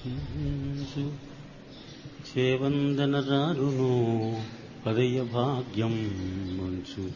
చేవందన రారును పదయ భాగ్యం మంచు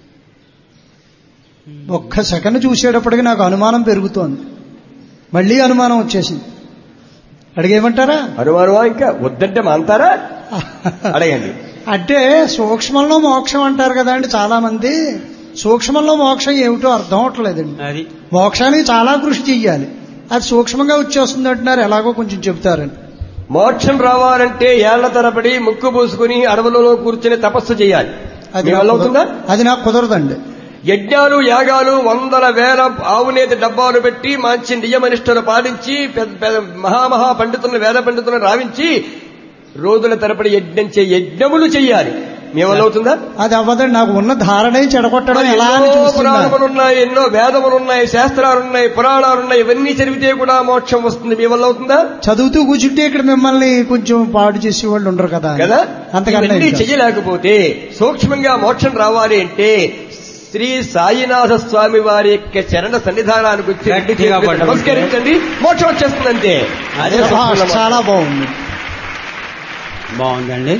ఒక్క సెకండ్ చూసేటప్పటికి నాకు అనుమానం పెరుగుతోంది మళ్ళీ అనుమానం వచ్చేసింది అడిగేమంటారా అనుమానమా ఇంకా వద్దంటే మాంతారా అడగండి అంటే సూక్ష్మంలో మోక్షం అంటారు కదా అండి చాలా మంది సూక్ష్మంలో మోక్షం ఏమిటో అర్థం అవట్లేదండి అది మోక్షానికి చాలా కృషి చెయ్యాలి అది సూక్ష్మంగా వచ్చేస్తుంది అంటున్నారు ఎలాగో కొంచెం చెప్తారని మోక్షం రావాలంటే ఏళ్ల తరబడి ముక్కు పూసుకుని అడవులలో కూర్చుని తపస్సు చేయాలి అది మీ నాకు వల్ల అవుతుందా కుదర- అది నాకు కుదరదండి యజ్ఞాలు యాగాలు వందల వేల ఆవునేతి డబ్బాలు పెట్టి మంచి నియమనిష్టలు పాటించి పెద్ద పెద్ద మహామహా పండితులను వేద పండితులను రావించి రోజుల తరబడి యజ్ఞం చే యజ్ఞములు చెయ్యాలి మీ వల్ల అవుతుందా అది అవ్వదండి నాకు ఉన్న ధారణే చెడగొట్టడం మరి ఎలా అని ఎన్నో చూస్తున్నాను పురాణములున్నాయి ఎన్నో వేదములున్నాయి శాస్త్రాలున్నాయి పురాణాలున్నాయి ఇవన్నీ చదివితే కూడా మోక్షం వస్తుంది మీ వల్ల అవుతుందా చదువుతూ కూర్చుంటే ఇక్కడ మిమ్మల్ని కొంచెం పాడు చేసే వాళ్ళు ఉండరు కదా కదా అంతకన్నా ఇవన్నీ ఇంకా. చెయ్యలేకపోతే సూక్ష్మంగా మోక్షం రావాలి అంటే శ్రీ సాయినాథ స్వామి వారి యొక్క చరణ సన్నిధానానికి వచ్చి రెండు గట్టిగా చేతులు పట్టుకుంటే. నమస్కరించండి మోక్షం వచ్చేస్తుందంటే అదే ఆ, సూక్ష్మంగా మోక్షం. చాలా బాగుంది బాగుందండి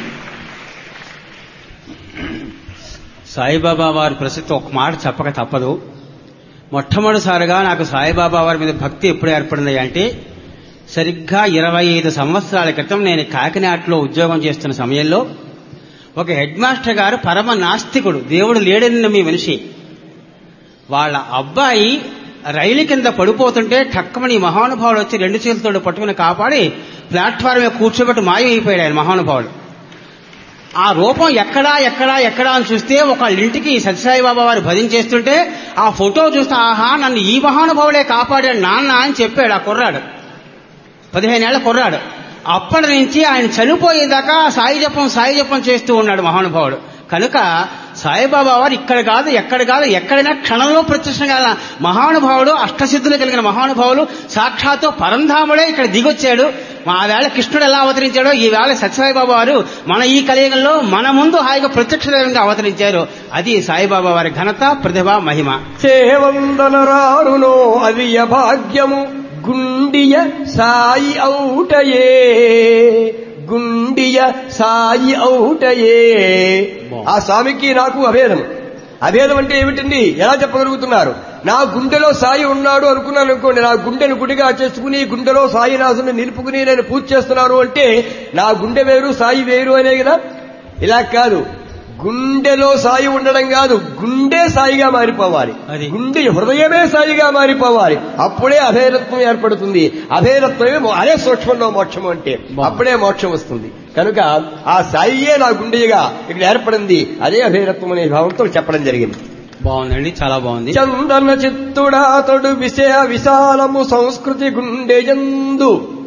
సాయిబాబా వారి ప్రసిద్ధి ఒక మాట చెప్పక తప్పదు మొట్టమొదటిసారిగా నాకు సాయిబాబా వారి మీద భక్తి ఎప్పుడు ఏర్పడింది అంటే సరిగ్గా ఇరవై ఐదు సంవత్సరాల క్రితం నేను కాకినాడలో ఉద్యోగం చేస్తున్న సమయంలో ఒక హెడ్ మాస్టర్ గారు పరమ నాస్తికుడు దేవుడు లేడనిన్న మీ మనిషి వాళ్ళ అబ్బాయి రైలు కింద పడిపోతుంటే టక్కమని ఈ మహానుభావుడు వచ్చి రెండు చేతులతో పట్టుకుని కాపాడి ప్లాట్ఫామ్ మీద కూర్చోబెట్టి మాయమైపోయాడు ఆయన మహానుభావుడు ఆ రూపం ఎక్కడా ఎక్కడా ఎక్కడా అని చూస్తే ఒక ఇంటికి సత్యసాయి బాబా వారు భజన చేస్తుంటే ఆ ఫోటో చూస్తే ఆహా నన్ను ఈ మహానుభావుడే కాపాడాడు నాన్న అని చెప్పాడు ఆ కుర్రాడు పదిహేనేళ్ల కుర్రాడు అప్పటి నుంచి ఆయన చనిపోయేదాకా సాయి జపం సాయి జపం చేస్తూ ఉన్నాడు మహానుభావుడు కనుక సాయిబాబా వారు ఇక్కడ కాదు ఎక్కడ కాదు ఎక్కడైనా క్షణంలో ప్రత్యక్షంగా మహానుభావుడు అష్టసిద్ధులు కలిగిన మహానుభావులు సాక్షాత్తు పరంధాముడే ఇక్కడ దిగొచ్చాడు మా వేళ కృష్ణుడు ఎలా అవతరించాడో ఈ వేళ సత్యసాయిబాబా వారు మన ఈ కలియుగంలో మన ముందు హాయిగా ప్రత్యక్ష దైవంగా అవతరించారు అది సాయిబాబా వారి ఘనత ప్రతిభ మహిమ చేవందనరారునో అవి భాగ్యము గుండియ సాయి ఔటయే గుండియ సాయి ఔటయే ఆ స్వామికి నాకు అభేదం అభేదం అంటే ఏమిటండి ఎలా చెప్పగలుగుతున్నారు నా గుండెలో సాయి ఉన్నాడు అనుకున్నాను అనుకోండి నా గుండెను గుడిగా చేసుకుని గుండెలో సాయినాథుని నిలుపుకుని నేను పూజ చేస్తున్నాను అంటే నా గుండె వేరు సాయి వేరు అనే కదా ఇలా కాదు గుండెలో సాయి ఉండడం కాదు గుండె సాయిగా మారిపోవాలి అది. గుండె హృదయమే సాయిగా మారిపోవాలి అప్పుడే అభేదత్వం ఏర్పడుతుంది అభేదత్వమే మో- అదే సూక్ష్మంలో మోక్షం అంటే అప్పుడే మోక్షం వస్తుంది కనుక ఆ సాయియే నా గుండెగా ఇక్కడ ఏర్పడింది అదే అభేదత్వం అనే భావంతో చెప్పడం జరిగింది బాగుందండి చాలా బాగుంది చందన చిత్తుడాతడు విషయ విశాలము సంస్కృతి గుండెయందు